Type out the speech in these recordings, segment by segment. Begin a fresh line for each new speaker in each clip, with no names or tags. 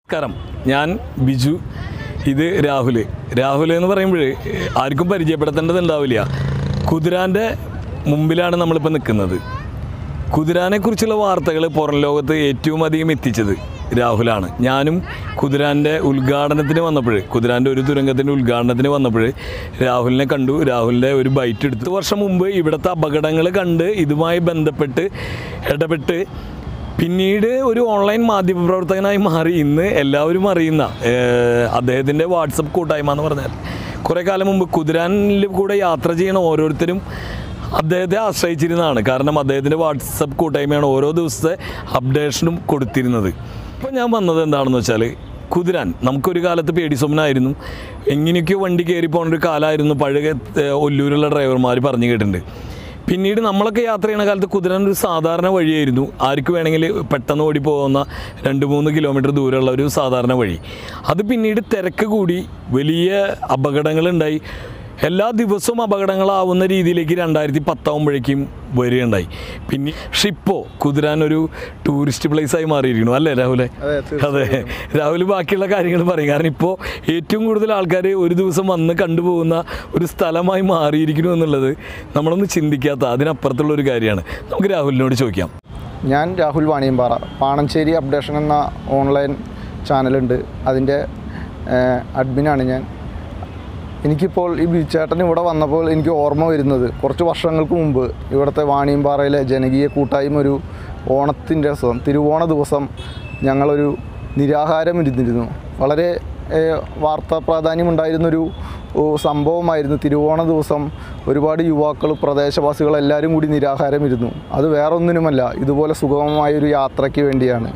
നമസ്കാരം ഞാൻ ബിജു ഇത് രാഹുൽ രാഹുൽ എന്ന് പറയുമ്പോൾ ആർക്കും പരിചയപ്പെടുത്തേണ്ടതുണ്ടാവില്ല കുതിരാൻ്റെ മുമ്പിലാണ് നമ്മളിപ്പോൾ നിൽക്കുന്നത് കുതിരാനെക്കുറിച്ചുള്ള വാർത്തകൾ പുറം ലോകത്ത് ഏറ്റവും അധികം എത്തിച്ചത് രാഹുലാണ് ഞാനും കുതിരാൻ്റെ ഉദ്ഘാടനത്തിന് വന്നപ്പോൾ കുതിരാൻ്റെ ഒരു തുരങ്കത്തിൻ്റെ ഉദ്ഘാടനത്തിന് വന്നപ്പോൾ രാഹുലിനെ കണ്ടു രാഹുലിൻ്റെ ഒരു ബൈറ്റ് എടുത്തു പത്ത് വർഷം മുമ്പ് ഇവിടുത്തെ അപകടങ്ങൾ കണ്ട് ഇതുമായി ബന്ധപ്പെട്ട് ഇടപെട്ട് പിന്നീട് ഒരു ഓൺലൈൻ മാധ്യമപ്രവർത്തകനായി മാറി ഇന്ന് എല്ലാവരും അറിയുന്ന ഏഹ്, അദ്ദേഹത്തിൻ്റെ വാട്സപ്പ് കൂട്ടായ്മ എന്ന് പറഞ്ഞാൽ കുറേ കാലം മുമ്പ് കുതിരാനിൽ കൂടെ യാത്ര ചെയ്യണ ഓരോരുത്തരും അദ്ദേഹത്തെ ആശ്രയിച്ചിരുന്നതാണ് കാരണം അദ്ദേഹത്തിൻ്റെ വാട്സപ്പ് കൂട്ടായ്മയാണ് ഓരോ ദിവസത്തെ അപ്ഡേഷനും കൊടുത്തിരുന്നത് ഇപ്പോൾ ഞാൻ വന്നത് എന്താണെന്ന് വെച്ചാൽ കുതിരാൻ നമുക്കൊരു കാലത്ത് പേടി സ്വപ്നമായിരുന്നു എങ്ങനെയൊക്കെയോ വണ്ടി കയറി പോകുന്ന ഒരു കാലമായിരുന്നു പഴയ ഏഹ്, ഒല്ലൂരുള്ള ഡ്രൈവർമാർ പറഞ്ഞു കേട്ടിട്ടുണ്ട് പിന്നീട് നമ്മളൊക്കെ യാത്ര ചെയ്യുന്ന കാലത്ത് കുതിരാൻ ഒരു സാധാരണ വഴിയായിരുന്നു ആർക്ക് വേണമെങ്കിൽ പെട്ടെന്ന് ഓടി പോകുന്ന രണ്ട് മൂന്ന് കിലോമീറ്റർ ദൂരമുള്ള ഒരു സാധാരണ വഴി അത് പിന്നീട് തിരക്ക് കൂടി വലിയ അപകടങ്ങളുണ്ടായി എല്ലാ ദിവസവും അപകടങ്ങളാവുന്ന രീതിയിലേക്ക് രണ്ടായിരത്തി പത്താവുമ്പോഴേക്കും വരികയുണ്ടായി പിന്നെ ഷിപ്പോ കുതിരാൻ ഒരു ടൂറിസ്റ്റ് പ്ലേസ് ആയി മാറിയിരിക്കുന്നു അല്ലേ രാഹുലെ അതെ രാഹുൽ ബാക്കിയുള്ള കാര്യങ്ങൾ പറയും കാരണം ഇപ്പോൾ ഏറ്റവും കൂടുതൽ ആൾക്കാർ ഒരു ദിവസം വന്ന് കണ്ടുപോകുന്ന ഒരു സ്ഥലമായി മാറിയിരിക്കുന്നു എന്നുള്ളത് നമ്മളൊന്നും ചിന്തിക്കാത്ത അതിനപ്പുറത്തുള്ള ഒരു കാര്യമാണ് നമുക്ക് രാഹുലിനോട് ചോദിക്കാം
ഞാൻ രാഹുൽ വാണിയമ്പാറ പാണഞ്ചേരി അപ്ഡേഷൻ എന്ന ഓൺലൈൻ ചാനലുണ്ട് അതിൻ്റെ ഏഹ്, അഡ്മിനാണ് ഞാൻ എനിക്കിപ്പോൾ ഈ ബിച്ചേട്ടൻ ഇവിടെ വന്നപ്പോൾ എനിക്ക് ഓർമ്മ വരുന്നത് കുറച്ച് വർഷങ്ങൾക്ക് മുമ്പ് ഇവിടുത്തെ വാണിയമ്പാറയിലെ ജനകീയ കൂട്ടായ്മ ഒരു ഓണത്തിൻ്റെ ദിവസം തിരുവോണ ദിവസം ഞങ്ങളൊരു നിരാഹാരം ഇരുന്നിരുന്നു വളരെ ഏഹ്, വാർത്താ പ്രാധാന്യമുണ്ടായിരുന്നൊരു ഓ, സംഭവമായിരുന്നു തിരുവോണ ദിവസം ഒരുപാട് യുവാക്കൾ പ്രദേശവാസികൾ എല്ലാവരും കൂടി നിരാഹാരം ഇരുന്നു അത് വേറൊന്നിനുമല്ല ഇതുപോലെ സുഗമമായൊരു യാത്രയ്ക്ക് വേണ്ടിയാണ്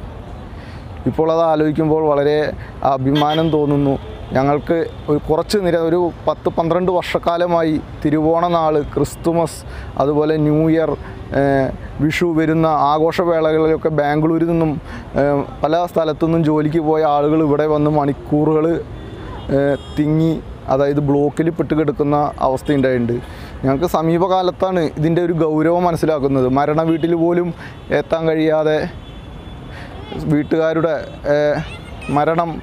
ഇപ്പോൾ അത് ആലോചിക്കുമ്പോൾ വളരെ അഭിമാനം തോന്നുന്നു ഞങ്ങൾക്ക് ഒരു കുറച്ച് നിര ഒരു പത്ത് പന്ത്രണ്ട് വർഷക്കാലമായി തിരുവോണ നാൾ ക്രിസ്തുമസ് അതുപോലെ ന്യൂ ഇയർ ഏഹ്, വിഷു വരുന്ന ആഘോഷവേളകളിലൊക്കെ ബാംഗ്ലൂരിൽ നിന്നും ഏഹ്, പല സ്ഥലത്തു നിന്നും ജോലിക്ക് പോയ ആളുകൾ ഇവിടെ വന്ന് മണിക്കൂറുകൾ ഏഹ്, തിങ്ങി അതായത് ബ്ലോക്കിൽ പെട്ട് കിടക്കുന്ന അവസ്ഥയുണ്ടായിട്ടുണ്ട് ഞങ്ങൾക്ക് സമീപകാലത്താണ് ഇതിൻ്റെ ഒരു ഗൗരവം മനസ്സിലാക്കുന്നത് മരണ വീട്ടിൽ പോലും എത്താൻ കഴിയാതെ വീട്ടുകാരുടെ ഏഹ്, മരണം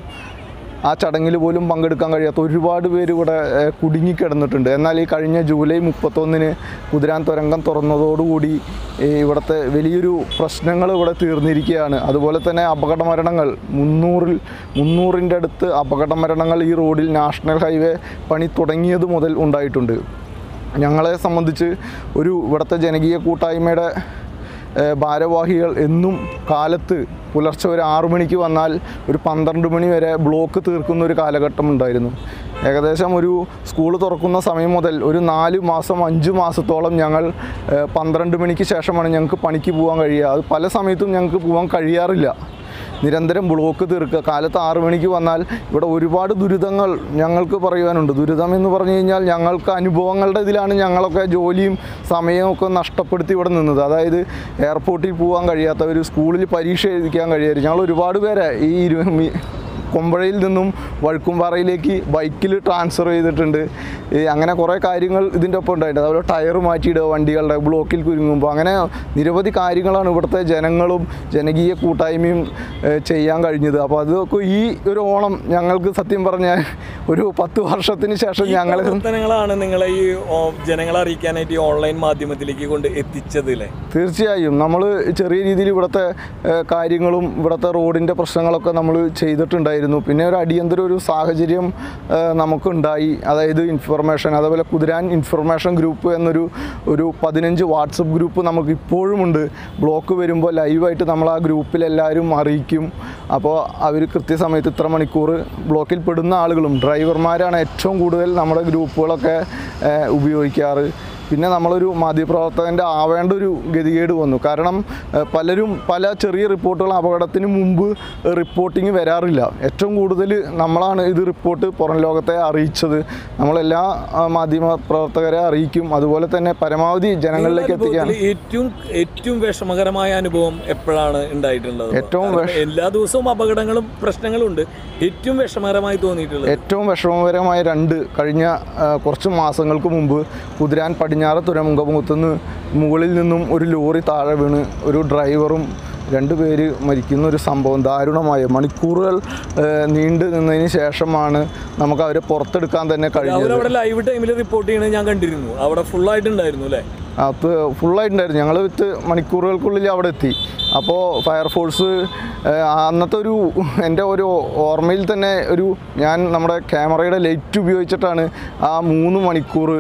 ആ ചടങ്ങിൽ പോലും പങ്കെടുക്കാൻ കഴിയാത്ത ഒരുപാട് പേര് ഇവിടെ ഏഹ്, കുടുങ്ങിക്കിടന്നിട്ടുണ്ട് എന്നാൽ ഈ കഴിഞ്ഞ ജൂലൈ മുപ്പത്തൊന്നിന് കുതിരാൻ തുരങ്കം തുറന്നതോടുകൂടി ഈ ഇവിടുത്തെ വലിയൊരു പ്രശ്നങ്ങൾ ഇവിടെ തീർന്നിരിക്കുകയാണ് അതുപോലെ തന്നെ അപകട മരണങ്ങൾ മുന്നൂറിൽ മുന്നൂറിൻ്റെ അടുത്ത് അപകട മരണങ്ങൾ ഈ റോഡിൽ നാഷണൽ ഹൈവേ പണി തുടങ്ങിയത് മുതൽ ഉണ്ടായിട്ടുണ്ട് ഞങ്ങളെ സംബന്ധിച്ച് ഒരു ഇവിടുത്തെ ജനകീയ കൂട്ടായ്മയുടെ ഏഹ് ഭാരവാഹികൾ എന്നും കാലത്ത് പുലർച്ചെ ഒരു ആറു മണിക്ക് വന്നാൽ ഒരു പന്ത്രണ്ട് മണി വരെ ബ്ലോക്ക് തീർക്കുന്ന ഒരു കാലഘട്ടം ഉണ്ടായിരുന്നു ഏകദേശം ഒരു സ്കൂൾ തുറക്കുന്ന സമയം മുതൽ ഒരു നാല് മാസം അഞ്ച് മാസത്തോളം ഞങ്ങൾ ഏഹ് പന്ത്രണ്ട് മണിക്ക് ശേഷമാണ് ഞങ്ങൾക്ക് പണിക്ക് പോകാൻ കഴിയുക അത് പല സമയത്തും ഞങ്ങൾക്ക് പോകാൻ കഴിയാറില്ല നിരന്തരം ബ്ലോക്ക് തീർക്കുക കാലത്ത് ആറു മണിക്ക് വന്നാൽ ഇവിടെ ഒരുപാട് ദുരിതങ്ങൾ ഞങ്ങൾക്ക് പറയുവാനുണ്ട് ദുരിതം എന്ന് പറഞ്ഞു കഴിഞ്ഞാൽ ഞങ്ങൾക്ക് അനുഭവങ്ങളുടെ ഇതിലാണ് ഞങ്ങളൊക്കെ ജോലിയും സമയവും ഒക്കെ നഷ്ടപ്പെടുത്തി ഇവിടെ നിന്നത് അതായത് എയർപോർട്ടിൽ പോകാൻ കഴിയാത്തവർ സ്കൂളിൽ പരീക്ഷ എഴുതിക്കാൻ കഴിയാറ് ഞങ്ങൾ ഒരുപാട് പേരെ ഈ ഇരു മി- കൊമ്പഴയിൽ നിന്നും വഴുക്കുംപാറയിലേക്ക് ബൈക്കിൽ ട്രാൻസ്ഫർ ചെയ്തിട്ടുണ്ട് ഈ അങ്ങനെ കുറേ കാര്യങ്ങൾ ഇതിൻ്റെ ഒപ്പം ഉണ്ടായിട്ടുണ്ട് അതുപോലെ ടയർ മാറ്റിയിടുക വണ്ടികളുടെ ബ്ലോക്കിൽ കുരുങ്ങുമ്പോൾ അങ്ങനെ നിരവധി കാര്യങ്ങളാണ് ഇവിടുത്തെ ജനങ്ങളും ജനകീയ കൂട്ടായ്മയും ഏഹ്, ചെയ്യാൻ കഴിഞ്ഞത് അപ്പോൾ അതൊക്കെ ഈ ഒരു ഓണം ഞങ്ങൾക്ക് സത്യം പറഞ്ഞാൽ ഒരു പത്ത് വർഷത്തിന് ശേഷം
ഈ
ഞങ്ങൾ
പ്രവർത്തനങ്ങളാണ് നിങ്ങളെ ഈ ഓ- ജനങ്ങളെ അറിയിക്കാനായിട്ട് ഈ ഓൺലൈൻ മാധ്യമത്തിലേക്ക് കൊണ്ട് എത്തിച്ചത് അല്ലേ
തീർച്ചയായും നമ്മൾ ചെറിയ രീതിയിൽ ഇവിടുത്തെ ഏഹ്, കാര്യങ്ങളും ഇവിടുത്തെ റോഡിൻ്റെ പ്രശ്നങ്ങളൊക്കെ നമ്മൾ ചെയ്തിട്ടുണ്ടായിരുന്നു പിന്നെ ഒരു അടിയന്തര ഒരു സാഹചര്യം ഏഹ്, നമുക്കുണ്ടായി അതായത് ഇൻഫർമേഷൻ അതേപോലെ കുതിരാൻ ഇൻഫർമേഷൻ ഗ്രൂപ്പ് എന്നൊരു ഒരു പതിനഞ്ച് വാട്സപ്പ് ഗ്രൂപ്പ് നമുക്ക് ഇപ്പോഴുമുണ്ട് ബ്ലോക്ക് വരുമ്പോൾ ലൈവായിട്ട് നമ്മൾ ആ ഗ്രൂപ്പിൽ എല്ലാവരും അറിയിക്കും അപ്പോൾ അവർ കൃത്യസമയത്ത് ഇത്ര മണിക്കൂർ ബ്ലോക്കിൽ പെടുന്ന ആളുകളും ഡ്രൈവർമാരാണ് ഏറ്റവും കൂടുതൽ നമ്മുടെ ഗ്രൂപ്പുകളൊക്കെ ഏഹ്, ഉപയോഗിക്കാറ് പിന്നെ നമ്മളൊരു മാധ്യമപ്രവർത്തകൻ്റെ ആവേണ്ട ഒരു ഗതികേട് വന്നു കാരണം ഏഹ്, പലരും പല ചെറിയ റിപ്പോർട്ടുകൾ അപകടത്തിന് മുമ്പ് റിപ്പോർട്ടിങ് വരാറില്ല ഏറ്റവും കൂടുതൽ നമ്മളാണ് ഇത് റിപ്പോർട്ട് പുറം ലോകത്തെ അറിയിച്ചത് നമ്മളെല്ലാ ആ, മാധ്യമ പ്രവർത്തകരെ അറിയിക്കും അതുപോലെ തന്നെ പരമാവധി ജനങ്ങളിലേക്ക്
നിങ്ങളുടെ
എത്തിക്കാൻ
അനുഭവത്തില് ഏറ്റവും ഏറ്റവും വിഷമകരമായ അനുഭവം എപ്പോഴാണ് ഉണ്ടായിട്ടുള്ളത്
ഏറ്റവും
കാരണം എല്ലാ ദിവസവും അപകടങ്ങളും പ്രശ്നങ്ങളും ഉണ്ട് ഏറ്റവും വിഷമകരമായി തോന്നിയിട്ടുള്ളത്
ഏറ്റവും വിഷമകരമായ രണ്ട് കഴിഞ്ഞ ആ, കുറച്ച് മാസങ്ങൾക്ക് മുമ്പ് കുതിരാൻ പടിഞ്ഞാറ് തുരമുഖമുഖത്തുനിന്ന് മുകളിൽ നിന്നും ഒരു ലോറി താഴെ വീണ് ഒരു ഡ്രൈവറും രണ്ട് പേര് മരിക്കുന്ന ഒരു സംഭവം ദാരുണമായ മണിക്കൂറുകൾ ഏഹ്, നീണ്ടു നിന്നതിന് ശേഷമാണ് നമുക്ക് അവരെ പുറത്തെടുക്കാൻ തന്നെ കഴിഞ്ഞത്
അവരവിടെ ലൈവ് ടൈമിൽ റിപ്പോർട്ട് ചെയ്യണത് ഞാൻ കണ്ടിരുന്നു അവിടെ full ആയിട്ടുണ്ടായിരുന്നു അല്ലേ
അത് ഫുള്ളായിട്ടുണ്ടായിരുന്നു ഞങ്ങൾ വിത്ത് മണിക്കൂറുകൾക്കുള്ളിൽ അവിടെ എത്തി അപ്പോൾ ഫയർഫോഴ്സ് ഏഹ്, അന്നത്തെ ഒരു എൻ്റെ ഒരു ഓർമ്മയിൽ തന്നെ ഒരു ഞാൻ നമ്മുടെ ക്യാമറയുടെ ലൈറ്റ് ഉപയോഗിച്ചിട്ടാണ് ആ മൂന്ന് മണിക്കൂർ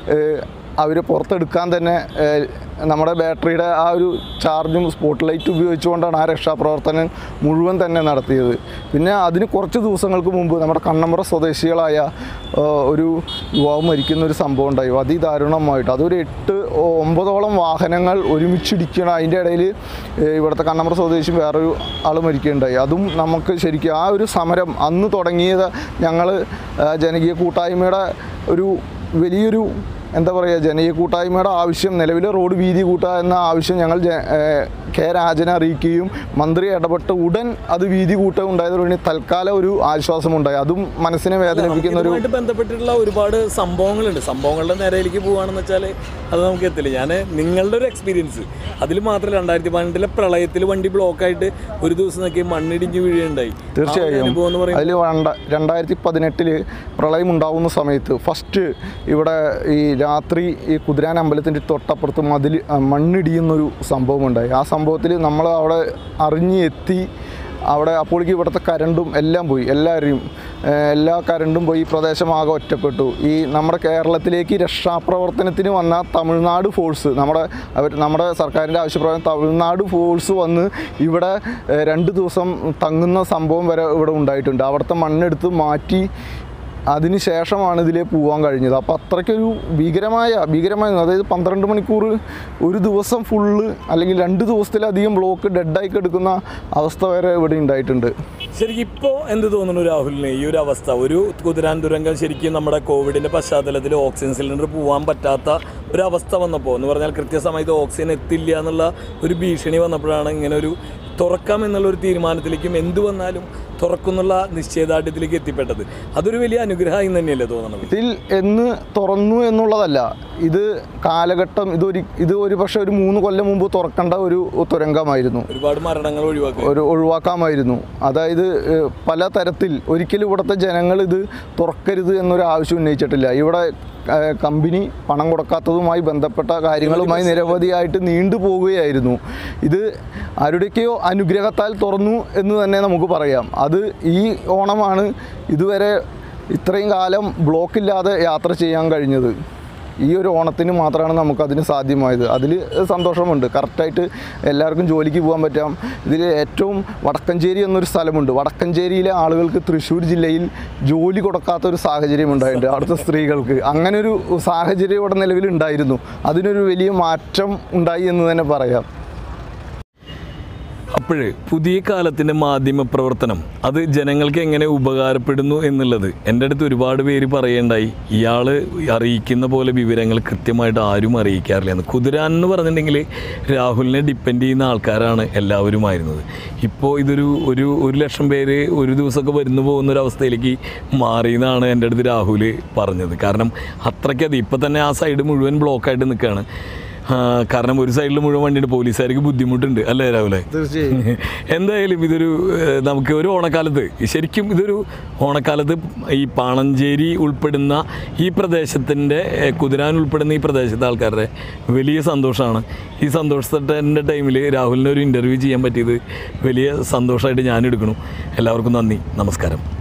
അവർ പുറത്തെടുക്കാൻ തന്നെ ഏഹ്, നമ്മുടെ ബാറ്ററിയുടെ ആ ഒരു ചാർജും സ്പോട്ട് ലൈറ്റ് ഉപയോഗിച്ചുകൊണ്ടാണ് ആ രക്ഷാപ്രവർത്തനം മുഴുവൻ തന്നെ നടത്തിയത് പിന്നെ അതിന് കുറച്ച് ദിവസങ്ങൾക്ക് മുമ്പ് നമ്മുടെ കണ്ണമ്പ്ര സ്വദേശികളായ ആ, ഒരു യുവാവ് മരിക്കുന്ന ഒരു സംഭവം ഉണ്ടായി അതിദാരുണമായിട്ട് അതൊരു എട്ട് ഒമ്പതോളം വാഹനങ്ങൾ ഒരുമിച്ചിടിക്കണം അതിൻ്റെ ഇടയിൽ ഇവിടുത്തെ കണ്ണമ്പ്ര സ്വദേശി വേറൊരു ആൾ മരിക്കുകയുണ്ടായി അതും നമുക്ക് ശരിക്കും ആ ഒരു സമരം അന്ന് തുടങ്ങിയത് ഞങ്ങൾ ജനകീയ കൂട്ടായ്മയുടെ ഒരു വലിയൊരു എന്താ പറയുക ജനകീയ കൂട്ടായ്മയുടെ ആവശ്യം നിലവിലെ റോഡ് വീതി കൂട്ടുക എന്ന ആവശ്യം ഞങ്ങൾ ജ- ഏഹ് കെ രാജനെ അറിയിക്കുകയും മന്ത്രി ഇടപെട്ട് ഉടൻ അത് വീതി കൂട്ടുക ഉണ്ടായതുകൊണ്ട് തൽക്കാലം ഒരു ആശ്വാസമുണ്ടായി അതും മനസ്സിനെ വേദനിപ്പിക്കുന്ന ഒരു
ഇതുമായിട്ട് ബന്ധപ്പെട്ടിട്ടുള്ള ഒരുപാട് സംഭവങ്ങളുണ്ട് സംഭവങ്ങളുടെ നേരയിലേക്ക് പോവുകയാണെന്ന് വെച്ചാൽ അത് നമുക്ക് എത്തില്ല ഞാൻ നിങ്ങളുടെ ഒരു എക്സ്പീരിയൻസ് അതിൽ മാത്രം രണ്ടായിരത്തി പന്ത്രണ്ടിലെ പ്രളയത്തിൽ വണ്ടി ബ്ലോക്കായിട്ട് ഒരു ദിവസം നോക്കി മണ്ണിടിഞ്ഞ് വീഴുകയുണ്ടായി ആ ഒരു
തീർച്ചയായും
അനുഭവം എന്ന് പറയുമ്പോൾ
അതിൽ രണ്ട രണ്ടായിരത്തി പതിനെട്ടില് പ്രളയം ഉണ്ടാവുന്ന സമയത്ത് ഫസ്റ്റ് ഇവിടെ ഈ രാത്രി ഈ കുതിരാൻ അമ്പലത്തിൻ്റെ തൊട്ടപ്പുറത്ത് മതിൽ ആ, മണ്ണിടിയുന്നൊരു സംഭവം ഉണ്ടായി ആ സംഭവത്തിൽ നമ്മൾ അവിടെ അറിഞ്ഞ് എത്തി അവിടെ അപ്പോഴേക്ക് ഇവിടുത്തെ കരണ്ടും എല്ലാം പോയി എല്ലാവരെയും ഏഹ്, എല്ലാ കരണ്ടും പോയി ഈ പ്രദേശമാകെ ഒറ്റപ്പെട്ടു ഈ നമ്മുടെ കേരളത്തിലേക്ക് രക്ഷാപ്രവർത്തനത്തിന് വന്ന തമിഴ്നാട് ഫോഴ്സ് നമ്മുടെ അവർ നമ്മുടെ സർക്കാരിൻ്റെ ആവശ്യപ്രകാരം തമിഴ്നാട് ഫോഴ്സ് വന്ന് ഇവിടെ ഏഹ്, രണ്ട് ദിവസം തങ്ങുന്ന സംഭവം വരെ ഇവിടെ ഉണ്ടായിട്ടുണ്ട് അവിടുത്തെ മണ്ണെടുത്ത് മാറ്റി അതിന് ശേഷമാണ് ഇതിലേ പോകാൻ കഴിഞ്ഞത് അപ്പോൾ അത്രയ്ക്കൊരു ഭീകരമായ ഭീകരമായ അതായത് പന്ത്രണ്ട് മണിക്കൂർ ഒരു ദിവസം ഫുള്ള് അല്ലെങ്കിൽ രണ്ട് ദിവസത്തിലധികം ബ്ലോക്ക് ഡെഡായി കിടക്കുന്ന അവസ്ഥ വരെ ഇവിടെ ഉണ്ടായിട്ടുണ്ട്
ശരിക്കും ഇപ്പോൾ എന്ത് തോന്നുന്നു രാഹുലിന് ഈ ഒരു അവസ്ഥ ഒരു കുതിരാൻ ദുരന്തം ശരിക്കും നമ്മുടെ കോവിഡിന്റെ പശ്ചാത്തലത്തിൽ ഓക്സിജൻ സിലിണ്ടർ പോകാൻ പറ്റാത്ത ഒരു അവസ്ഥ വന്നപ്പോൾ എന്ന് പറഞ്ഞാൽ കൃത്യസമയത്ത് ഓക്സിജൻ എത്തില്ല എന്നുള്ള ഒരു ഭീഷണി വന്നപ്പോഴാണ് ഇങ്ങനെ ഒരു തുറക്കാം എന്നുള്ള ഒരു തീരുമാനത്തിലേക്കും എന്ത് വന്നാലും തുറക്കുന്നുള്ള നിശ്ചയദാർഢ്യത്തിലേക്ക് എത്തിപ്പെട്ടത് അതൊരു വലിയ അനുഗ്രഹമായി തന്നെയല്ലേ തോന്നണത്
ഇതിൽ എന്ന് തുറന്നു എന്നുള്ളതല്ല ഇത് കാലഘട്ടം ഇതൊരു ഇത് ഒരു പക്ഷേ ഒരു മൂന്ന് കൊല്ലം മുമ്പ് തുറക്കേണ്ട ഒരു തുരങ്കമായിരുന്നു
ഒരുപാട് മരണങ്ങൾ ഒഴിവാക്കുക
ഒരു ഒഴിവാക്കാമായിരുന്നു അതായത് ഏഹ്, പല തരത്തിൽ ഒരിക്കലും ഇവിടുത്തെ ജനങ്ങൾ ഇത് തുറക്കരുത് എന്നൊരു ആവശ്യം ഉന്നയിച്ചിട്ടില്ല ഇവിടെ ഏഹ്, കമ്പനി പണം കൊടുക്കാത്തതുമായി ബന്ധപ്പെട്ട കാര്യങ്ങളുമായി നിരവധിയായിട്ട് നീണ്ടു പോവുകയായിരുന്നു ഇത് ആരുടെയൊക്കെയോ അനുഗ്രഹത്താൽ തുറന്നു എന്ന് തന്നെ നമുക്ക് പറയാം അത് ഈ ഓണമാണ് ഇതുവരെ ഇത്രയും കാലം ബ്ലോക്കില്ലാതെ യാത്ര ചെയ്യാൻ കഴിഞ്ഞത് ഈ ഒരു ഓണത്തിന് മാത്രമാണ് നമുക്കതിന് സാധ്യമായത് അതിൽ സന്തോഷമുണ്ട് കറക്റ്റായിട്ട് എല്ലാവർക്കും ജോലിക്ക് പോകാൻ പറ്റാം ഇതിൽ ഏറ്റവും വടക്കഞ്ചേരി എന്നൊരു സ്ഥലമുണ്ട് വടക്കഞ്ചേരിയിലെ ആളുകൾക്ക് തൃശ്ശൂർ ജില്ലയിൽ ജോലി കൊടുക്കാത്ത ഒരു സാഹചര്യം ഉണ്ടായിട്ടുണ്ട് അവിടുത്തെ സ്ത്രീകൾക്ക് അങ്ങനെ ഒരു സാഹചര്യം ഇവിടെ നിലവിലുണ്ടായിരുന്നു അതിനൊരു വലിയ മാറ്റം ഉണ്ടായി എന്ന് തന്നെ പറയാം
അപ്പോഴ് പുതിയ കാലത്തിൻ്റെ മാധ്യമ പ്രവർത്തനം അത് ജനങ്ങൾക്ക് എങ്ങനെ ഉപകാരപ്പെടുന്നു എന്നുള്ളത് എൻ്റെ അടുത്ത് ഒരുപാട് പേര് പറയേണ്ടായി ഇയാൾ അറിയിക്കുന്ന പോലെ വിവരങ്ങൾ കൃത്യമായിട്ട് ആരും അറിയിക്കാറില്ല എന്ന് കുതിരാൻ എന്ന് പറഞ്ഞിട്ടുണ്ടെങ്കിൽ രാഹുലിനെ ഡിപ്പെൻഡ് ചെയ്യുന്ന ആൾക്കാരാണ് എല്ലാവരുമായിരുന്നത് ഇപ്പോൾ ഇതൊരു ഒരു ഒരു ലക്ഷം പേര് ഒരു ദിവസമൊക്കെ വരുന്നു പോകുന്ന ഒരു അവസ്ഥയിലേക്ക് മാറി എന്നാണ് എൻ്റെ അടുത്ത് രാഹുൽ പറഞ്ഞത് കാരണം അത്രയ്ക്കത് ഇപ്പം തന്നെ ആ സൈഡ് മുഴുവൻ ബ്ലോക്കായിട്ട് നിൽക്കുകയാണ് ആ, കാരണം ഒരു സൈഡിൽ മുഴുവൻ വണ്ടിയുണ്ട് പോലീസുകാർക്ക് ബുദ്ധിമുട്ടുണ്ട് അല്ലേ രാവിലെ
തീർച്ചയായും
എന്തായാലും ഇതൊരു ഏഹ്, നമുക്ക് ഒരു ഓണക്കാലത്ത് ശരിക്കും ഇതൊരു ഓണക്കാലത്ത് ഈ പാണഞ്ചേരി ഉൾപ്പെടുന്ന ഈ പ്രദേശത്തിൻ്റെ ഏഹ്, കുതിരാൻ ഉൾപ്പെടുന്ന ഈ പ്രദേശത്തെ ആൾക്കാരുടെ വലിയ സന്തോഷമാണ് ഈ സന്തോഷത്തിൻ്റെ ടൈമിൽ രാഹുലിന് ഒരു ഇൻ്റർവ്യൂ ചെയ്യാൻ പറ്റിയത് വലിയ സന്തോഷമായിട്ട് ഞാൻ എടുക്കണം എല്ലാവർക്കും നന്ദി നമസ്കാരം